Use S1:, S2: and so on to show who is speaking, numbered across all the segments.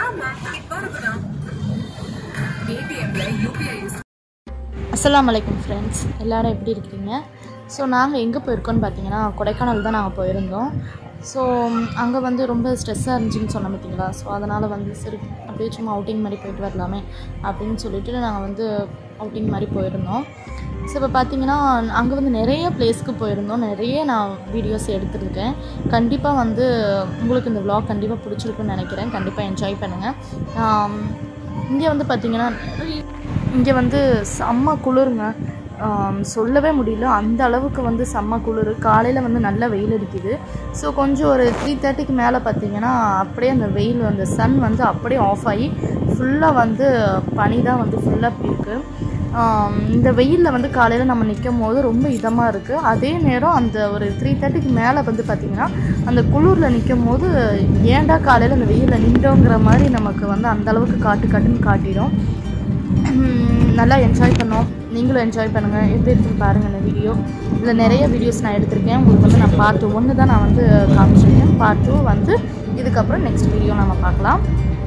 S1: ஆமா இவ்வளவுதான் பேடிஎம்ல UPI use
S2: அஸ்ஸலாமு அலைக்கும் ஃப்ரெண்ட்ஸ் எல்லாரும் எப்படி இருக்கிறீங்க ஸோ நாங்கள் எங்கே போயிருக்கோம்னு பார்த்தீங்கன்னா கொடைக்கானல் தான் நாங்கள் போயிருந்தோம் ஸோ அங்கே வந்து ரொம்ப ஸ்ட்ரெஸ்ஸாக இருந்துச்சுன்னு சொன்ன பார்த்தீங்களா ஸோ அதனால் வந்து சரி அப்படியே சும்மா அவுட்டிங் மாதிரி போயிட்டு வரலாமே அப்படின்னு சொல்லிட்டு நாங்கள் வந்து அவுட்டிங் மாதிரி போயிருந்தோம் ஸோ இப்போ பார்த்தீங்கன்னா அங்கே வந்து நிறைய பிளேஸ்க்கு போயிருந்தோம் நிறைய நான் வீடியோஸ் எடுத்துருக்கேன் கண்டிப்பாக வந்து உங்களுக்கு இந்த vlog கண்டிப்பாக பிடிச்சிருக்குன்னு நினைக்கிறேன் கண்டிப்பாக என்ஜாய் பண்ணுங்கள் இங்கே வந்து பார்த்தீங்கன்னா இங்கே வந்து செம்ம குளிருங்க ஆம், சொல்லவே முடியல அந்த அளவுக்கு வந்து செம்ம குளிர் காலையில் வந்து நல்ல வெயில் அடிக்குது ஸோ கொஞ்சம் ஒரு த்ரீ தேர்ட்டிக்கு மேலே பார்த்தீங்கன்னா அப்படியே அந்த வெயில் அந்த சன் வந்து அப்படியே ஆஃப் ஆகி ஃபுல்லாக வந்து பனி தான் வந்து ஃபுல்லாக இருக்குது ஆம், இந்த வெயிலில் வந்து காலையில் நம்ம நிற்கும் போது ரொம்ப இதமாக இருக்குது அதே நேரம் அந்த ஒரு த்ரீ தேர்ட்டிக்கு மேலே வந்து பார்த்திங்கன்னா அந்த குளிரில் நிற்கும் போது ஏன்டா காலையில் அந்த வெயிலில் நின்றோங்கிற மாதிரி நமக்கு வந்து அந்த அளவுக்கு காட்டு காட்டுன்னு காட்டிடும் உம், நல்லா என்ஜாய் பண்ணோம் நீங்களும் என்ஜாய் பண்ணுங்கள் எப்படி இருக்குன்னு பாருங்கள் இந்த வீடியோ இதில் நிறைய வீடியோஸ் நான் எடுத்திருக்கேன் உங்களுக்கு வந்து நான் பார்ட் ஒன்று தான் நான் வந்து காமிச்சிருக்கேன் பார்ட் டூ வந்து இதுக்கப்புறம் நெக்ஸ்ட் வீடியோ நம்ம பார்க்கலாம்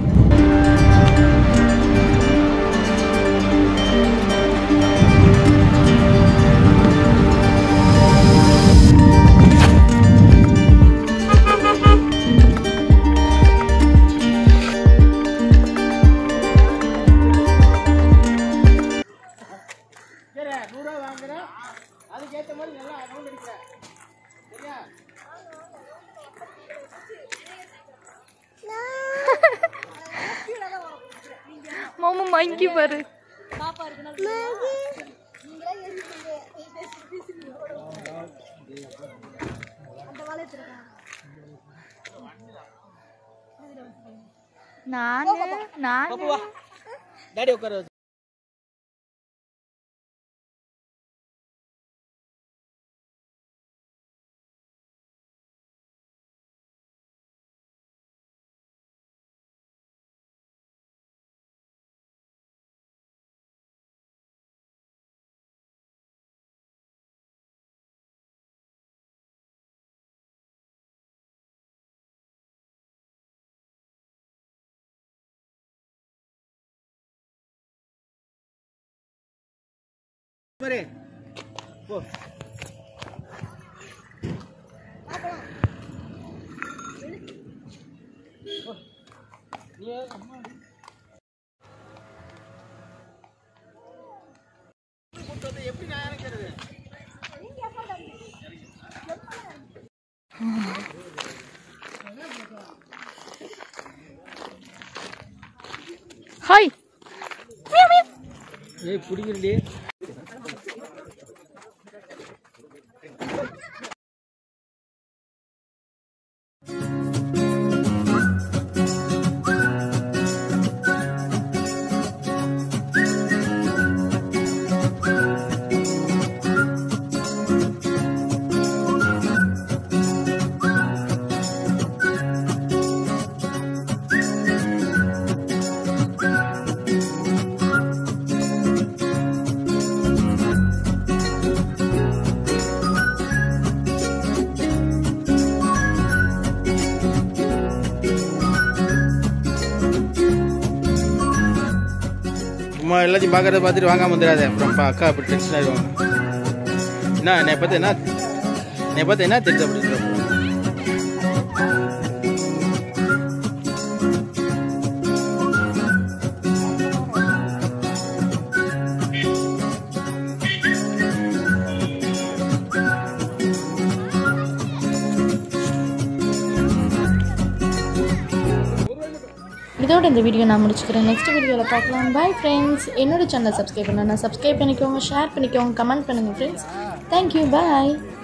S2: மாமா மங்கி பாரு நானு நானு
S3: டாடி உட்கார வச்சு பாரு போ எப்படி நான் இறக்கிறது
S2: ஹாய்
S3: ஏய் பிடிக்கிறடி சும்மா எல்லாத்தையும் பார்க்கறத பார்த்துட்டு வாங்காம வந்துடாத அப்புறம் பா- அக்கா அப்படி டென்ஷன் ஆயிடுவாங்க என்ன என்னை பார்த்து என்ன என்னை பார்த்து என்ன தெரியுது அப்படின்னு
S2: இதோட இந்த வீடியோ நான் முடிச்சுக்கிறேன் நெக்ஸ்ட் வீடியோவில் பார்க்கலாம் பை ஃப்ரெண்ட்ஸ் என்னோட சேனலை சப்ஸ்கிரைப் பண்ணணும் சப்ஸ்கிரைப் பண்ணிக்கோங்க ஷேர் பண்ணிக்கோங்க கமெண்ட் பண்ணுங்கள் ஃப்ரெண்ட்ஸ் தேங்க்யூ பாய்